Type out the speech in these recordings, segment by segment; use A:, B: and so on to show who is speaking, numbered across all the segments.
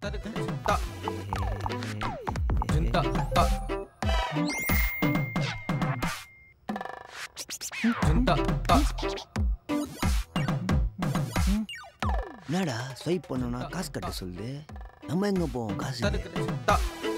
A: Ta. Cinta. Ta. Cinta. Ta.
B: என்னடா swipe பண்ணோம்னா காசு கட்ட சொல்லுது நம்ம எங்க போவோம் காசு
A: Ta.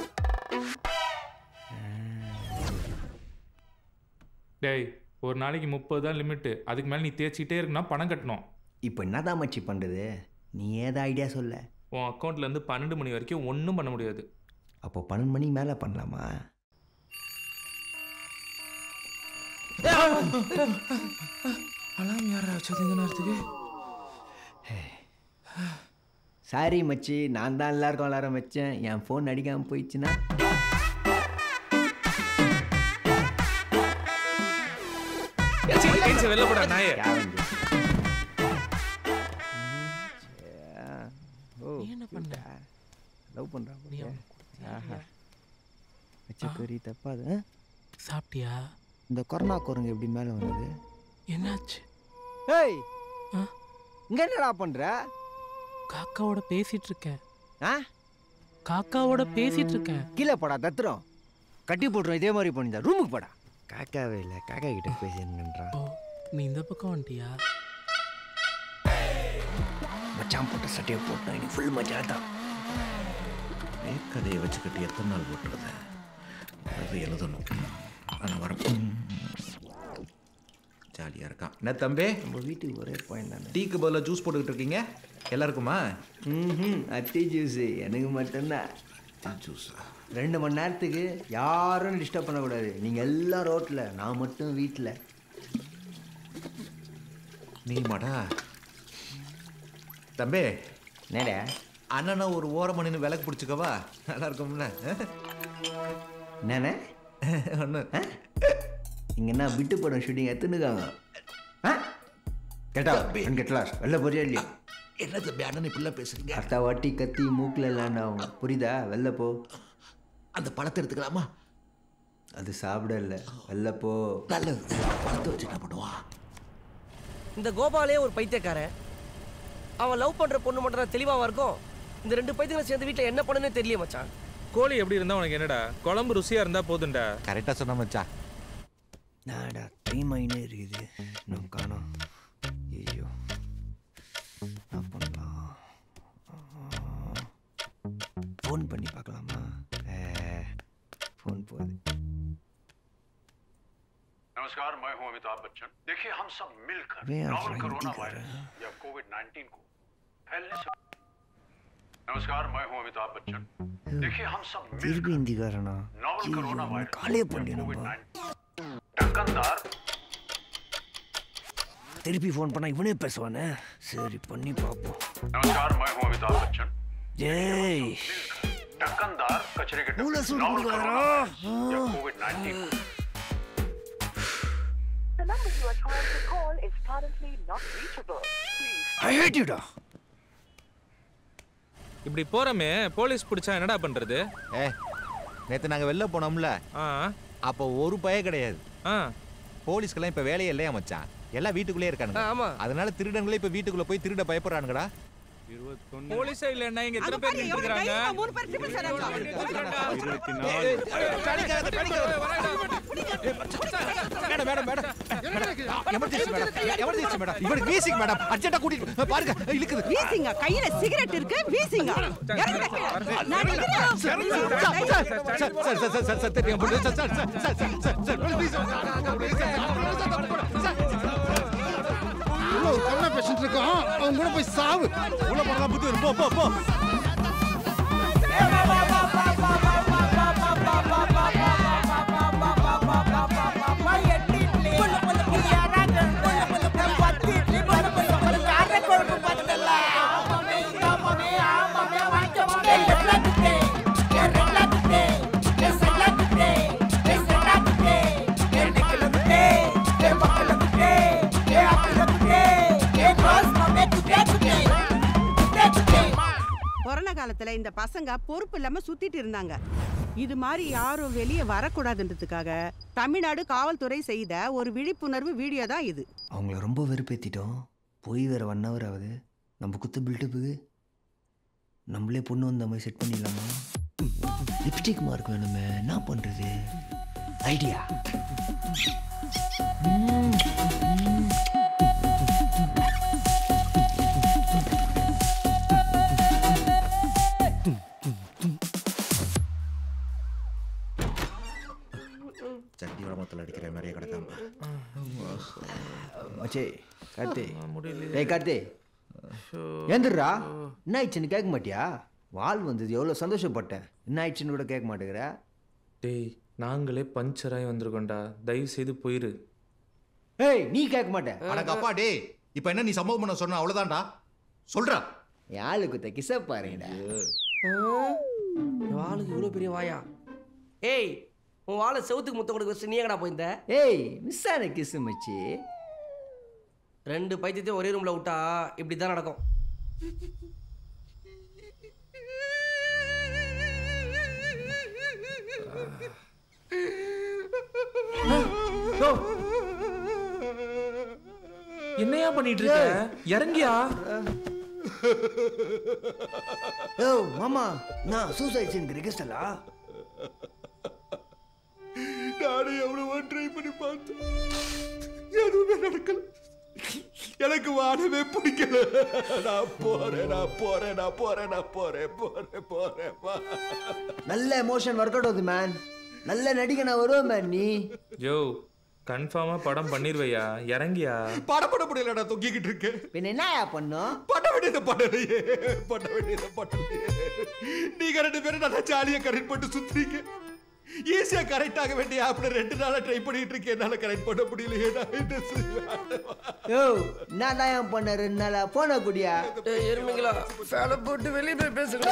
C: டேய் ஒரு நாளைக்கு முப்பது தான் லிமிட்டு அதுக்கு மேலே நீ தேய்ச்சிக்கிட்டே இருக்குன்னா பணம் கட்டணும்
B: இப்போ என்னதான் மச்சி பண்றது நீ ஏதா ஐடியா சொல்ல
C: உன் அக்கௌண்ட்லேருந்து பன்னெண்டு மணி வரைக்கும் ஒன்றும் பண்ண முடியாது
B: அப்போ பன்னெண்டு மணி மேலே பண்ணலாமா
A: அலாம் யாரா வச்சது இந்த நேரத்துக்கு
B: சாரி மச்சி நான் தான் எல்லாருக்கும் அலாரம் வச்சேன் என் ஃபோன் அடிக்காமல் போயிடுச்சுன்னா
C: வெளில போடா நாயே
B: யாவந்து ஓ
A: நீ என்ன பண்ண?
B: லவ் பண்ணுறான்
A: நீ
B: ஆஹா வச்ச பெரிய தப்பாது ஆ?
A: சாப்பிட்டியா
B: இந்த கொரோனா குரங்கு எப்படி மேலே வந்தது
A: என்னாச்சு
B: ஏய்
A: ஆ?
B: இங்க என்னடா பண்ற
A: காக்காவோட பேசிட்டு இருக்கேன்
B: ஆ
A: காக்காவோட பேசிட்டு இருக்கேன்
B: கீழே போடா தத்துறோம் கட்டி போட்டுரும் இதே மாதிரி பண்ணிதா ரூமுக்கு போடா காக்காவே இல்லை காக்கா கிட்ட பேசின்றான்
A: ஓ நீ இந்த பக்கம் வந்துட்டியா
B: மச்சான் போட்ட சட்டையை போட்டேன் நீ ஃபுல் மச்சான் தான்
D: கதையை வச்சுக்கிட்டு எத்தனை நாள் ஓட்டுறது அது எழுதணும் ஆனால் வர ஜாலியாக இருக்கான் என்ன தம்பி
B: நம்ம வீட்டுக்கு ஒரே பாயிண்ட் தானே
D: டீக்கு பதிலாக ஜூஸ் போட்டுக்கிட்டு இருக்கீங்க எல்லாருக்குமா
B: ம் அத்தி ஜூஸு எனக்கு மட்டும்தான்
D: ஜூஸா
B: ரெண்டு மணி நேரத்துக்கு யாரும் டிஸ்டர்ப் பண்ணக்கூடாது நீங்கள் எல்லாம் ரோட்டில் நான் மட்டும் வீட்டில்
D: நீ மாடா தம்பி
B: என்னடா
D: அண்ணனை ஒரு ஓரமாக நின்று விளக்கு பிடிச்சிக்கவா நல்லா இருக்கும்ல
B: என்னண்ணே
D: ஒன்று
B: இங்கே என்ன விட்டு படம் ஷூட்டிங் எடுத்துனுக்காங்க ஆ கேட்டா அண்ட் கெட்டலாஸ் வெளில போறியா இல்லையா
D: என்ன தம்பி அண்ணன் இப்படிலாம் பேசுறீங்க
B: அடுத்த வாட்டி கத்தி மூக்கில் லேண்ட் ஆகும் புரியுதா வெளில போ
D: அந்த பழத்தை எடுத்துக்கலாமா
B: அது சாப்பிட இல்லை வெளில போ
D: நல்லது பழத்தை வச்சு என்ன பண்ணுவான்
E: இந்த கோபாலே ஒரு பைத்தியக்காரன் அவன் லவ் பண்ற பொண்ணு மட்டும் தான் தெளிவாக இருக்கும் இந்த ரெண்டு பைத்தியங்களும் சேர்ந்து வீட்டில் என்ன பண்ணுன்னே தெரியல மச்சான்
C: கோழி எப்படி இருந்தா உனக்கு என்னடா குழம்பு ருசியாக இருந்தால் போதும்டா
D: கரெக்டாக சொன்ன மச்சான்
B: நாடா டைம் ஆகினே இருக்குது இன்னும் காணோம் ஐயோ என்ன பண்ணலாம் ஃபோன் பண்ணி பார்க்கலாமா ஃபோன் போகுது
F: नमस्कार मैं हूं अमिताभ बच्चन देखिए हम सब मिलकर
B: वे आप
F: नॉवल
B: राजनीति
F: कोरोना
B: कर
F: वायरस
B: रहे हैं।
F: या कोविड 19 को फैलने से नमस्कार मैं हूं अमिताभ बच्चन देखिए हम सब
B: திருப்பி
F: मिलकर
B: இந்திக்காரனா
F: नॉवल
B: ஐயோ,
F: कोरोना
B: அவனை
F: वायरस
B: காலே
F: या
B: பண்ணி
F: कोविड
B: நம்ம
F: 19 ढक्कनदार
B: திருப்பி ஃபோன் பண்ணா இவனே பேசுவானே சரி பண்ணி பார்ப்போம்
F: नमस्कार मैं हूं अमिताभ बच्चन
B: ஜெய்
F: ढक्कनदार कचरे के
B: மூளை
F: डब्बे
B: சூடு
F: नॉवल
B: கொடுக்காதடா.
F: कोरोना वायरस या covid 19
G: The number you are trying to call is currently not reachable. Please
B: I hate யூடா
C: இப்படி போகிறோமே போலீஸ் பிடிச்சா என்னடா பண்ணுறது
D: ஏ நேற்று நாங்கள் வெளில போனோம்ல
C: ஆ
D: அப்போ ஒரு பய கிடையாது
C: ஆ
D: போலீஸ்க்கெல்லாம் இப்போ வேலையே இல்லையா மச்சான் எல்லாம் வீட்டுக்குள்ளே இருக்கானுங்க
E: ஆ, ஆமா.
D: அதனால திருடங்களே இப்போ வீட்டுக்குள்ளே போய் திருட பயப்படுறானுங்கடா
C: போலீஸே இல்லைன்னா இங்கே எத்தனை பேர் நின்றுக்கிறாங்க
D: madam madam madam emergency madam emergency madam இவனுக்கு வீசிங் மேடம் அர்ஜென்ட்டா கூட்டிட்டு பாருங்க இழுக்குது
H: வீசிங்க கையில சிகரெட் இருக்கு வீசிங்க இறங்குங்க. நான் நிக்கிறேன்.
D: Sir sir sir sir sir sir sir தெரியும் sir sir sir sir sir sir sir please
I: உள்ள ஒரு கண்ணா பேஷண்ட் இருக்கான் அவன் கூட போய் சாவு
D: உள்ள போறதா புத்தி வரும். போ போ போ
H: கொரோனா காலத்துல இந்த பசங்க பொறுப்பு இல்லாம சுத்திட்டு இருந்தாங்க இது மாதிரி யாரும் வெளியே வரக்கூடாதுன்றதுக்காக தமிழ்நாடு காவல்துறை செய்த ஒரு விழிப்புணர்வு வீடியோ தான் இது
B: அவங்கள ரொம்ப வெறுப்பேத்திட்டோம் போய் வேற ஒன் ஹவர் ஆகுது நம்ம குத்து பில்டப்புக்கு நம்மளே பொண்ணு வந்த மாதிரி செட் பண்ணிடலாமா லிப்ஸ்டிக் மார்க் வேணுமே என்ன பண்ணுறது ஐடியா
D: சட்டி உடம்பத்தில் அடிக்கிற மாதிரியே கிடக்காம
B: மச்சே கார்த்தி டேய் கார்த்தி ஏந்துடுறா என்ன ஆயிடுச்சுன்னு கேட்க மாட்டியா வால் வந்தது எவ்வளோ சந்தோஷப்பட்டேன் என்ன ஆயிடுச்சுன்னு கூட கேட்க மாட்டேங்கிற
C: டேய் நாங்களே பஞ்சராய் வந்திருக்கோம்டா தயவு செய்து போயிரு
B: ஏய் நீ கேட்க மாட்டேன்
D: அடக்கு அப்பா டேய் இப்போ என்ன நீ சம்பவம் பண்ண சொன்ன அவ்வளோதான்டா சொல்றா
B: என் ஆளு குத்த கிச பாருங்கடா
E: என் வாளுக்கு இவ்வளோ பெரிய வாயா ஏய் உன் வாழை செவுத்துக்கு முத்த கொடுக்க வச்சு நீ எங்கடா போயிருந்த
B: ஏய் மிஸ் ஆன கிஸ் மச்சி
E: ரெண்டு பைத்தியத்தையும் ஒரே ரூம்ல விட்டா இப்படி தான் நடக்கும்
C: என்னையா பண்ணிட்டு இருக்க இறங்கியா
B: ஓ மாமா நான் சூசைட் சீனுக்கு ரெஜிஸ்டரா
D: நானும் எவ்வளவோ ட்ரை பண்ணி பார்த்தேன் எதுவுமே நடக்கல எனக்கு வாடவே பிடிக்கல நான் போறேன் நான் போறேன் நான் போறேன் நான் போறேன் போறேன் போறேன் பா.
B: நல்ல எமோஷன் ஒர்க் அவுட் ஆகுது மேன் நல்ல நடிகை நான் வருவேன் மேன் நீ
C: யோ கன்ஃபார்மா படம் பண்ணிருவையா இறங்கியா
D: படம் பண்ண முடியல நான் தொங்கிக்கிட்டு இருக்கேன்
B: பின்ன என்னயா பண்ணும்
D: பண்ண வேண்டியதை பண்ணலையே பண்ண வேண்டியதை பண்ணலையே நீங்க ரெண்டு பேரும் நல்லா ஜாலியா கரெக்ட் பண்ணிட்டு சுத்துறீங்க ஈஸியா கரெக்ட் ஆக வேண்டிய ஆப்ல ரெண்டு நாளா ட்ரை பண்ணிட்டு இருக்கேன் என்னால கரெக்ட் பண்ண முடியலையே நான் என்ன செய்வேன்
B: யோ நான் தான் ஏன் பண்ண ரெண்டு நாளா போன குடியா
E: ஏய் எருமைங்களா ஃபேனை போட்டு வெளியே போய் பேசுங்க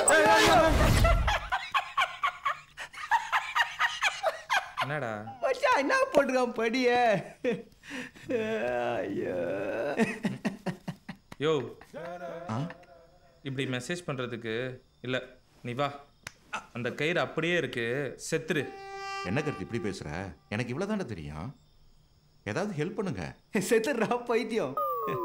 C: என்னடா
B: மச்சான் என்ன போட்டுருக்கான் படிய ஐயோ
C: யோ இப்படி மெசேஜ் பண்றதுக்கு இல்ல நீ வா அந்த கயிறு அப்படியே இருக்கு செத்துரு
D: என்ன கருத்து இப்படி பேசுற எனக்கு இவ்வளவுதானே தெரியும் ஏதாவது ஹெல்ப் பண்ணுங்க
B: செத்துடுறா பைத்தியம்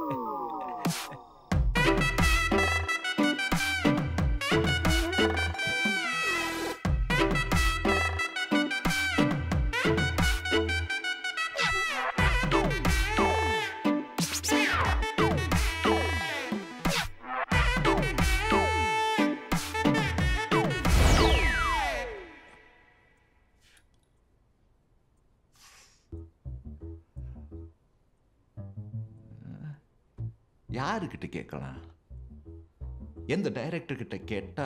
D: யாருக்கிட்ட கேட்கலாம் எந்த டைரக்டர் கிட்ட கேட்டா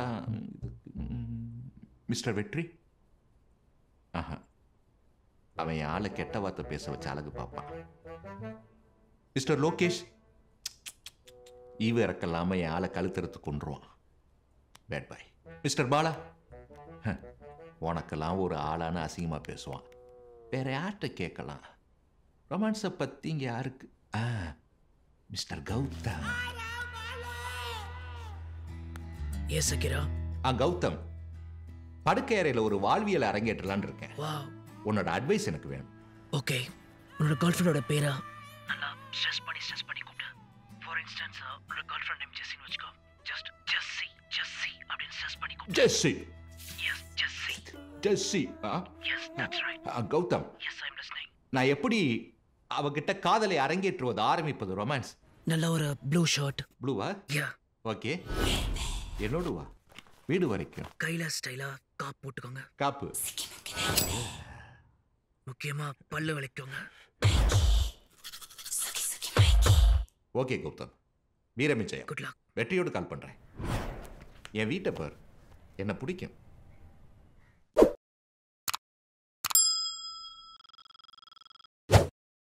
D: மிஸ்டர் வெற்றி ஆஹா அவன் என் ஆளை கெட்ட வார்த்தை பேச வச்ச அழகு பார்ப்பான் மிஸ்டர் லோகேஷ் ஈவு இறக்கல்லாம என் ஆளை கழுத்தறுத்து கொண்டுருவான் பேட் பாய் மிஸ்டர் பாலா ஹ, உனக்கெல்லாம் ஒரு ஆளான அசிங்கமா பேசுவான் வேற யார்கிட்ட கேட்கலாம் ரொமான்ஸை பத்தி இங்க யாருக்கு ஆ மிஸ்டர் கௌதம்
E: ஏ சகிரா
D: ஆ கௌதம் படுக்கை அறையில ஒரு வாழ்வியல் அரங்கேற்றலான்னு இருக்கேன்
E: வா
D: உன்னோட அட்வைஸ் எனக்கு வேணும்
E: ஓகே உன்னோட கேர்ள் ஃப்ரெண்டோட பேரா நல்லா ஸ்ட்ரெஸ் பண்ணி ஸ்ட்ரெஸ் பண்ணி கூப்பிடு ஃபார் இன்ஸ்டன்ஸ் உன்னோட கேர்ள் ஃப்ரெண்ட் நேம் ஜெஸ்ஸின்னு வச்சுக்கோ ஜஸ்ட் ஜெஸ்ஸி ஜெஸ்ஸி அப்படின்னு ஸ்ட்ரெஸ் பண்ணி கூப்பிடு
D: ஜெஸ்ஸி
E: எஸ் ஜெஸ்ஸி
D: ஜெஸ்ஸி ஆ?
E: எஸ் தட்ஸ் ரைட்
D: ஆ, Gautham
E: yes I am listening
D: நான் எப்படி அவகிட்ட காதலை அரங்கேற்றுவது ஆரம்பிப்பது ரொமான்ஸ்
E: நல்ல ஒரு ப்ளூ ஷர்ட்
D: ப்ளூவா
E: யா
D: ஓகே என்னோடு வா வீடு வரைக்கும்
E: கையில ஸ்டைலா காப் போட்டுக்கோங்க
D: காப்பு
E: முக்கியமா பல்லு விளக்கோங்க
D: ஓகே கௌதம் வீரமிச்சயம்
E: குட் லக்
D: வெற்றியோடு கால் பண்றேன் என் வீட்டை பார் என்ன பிடிக்கும்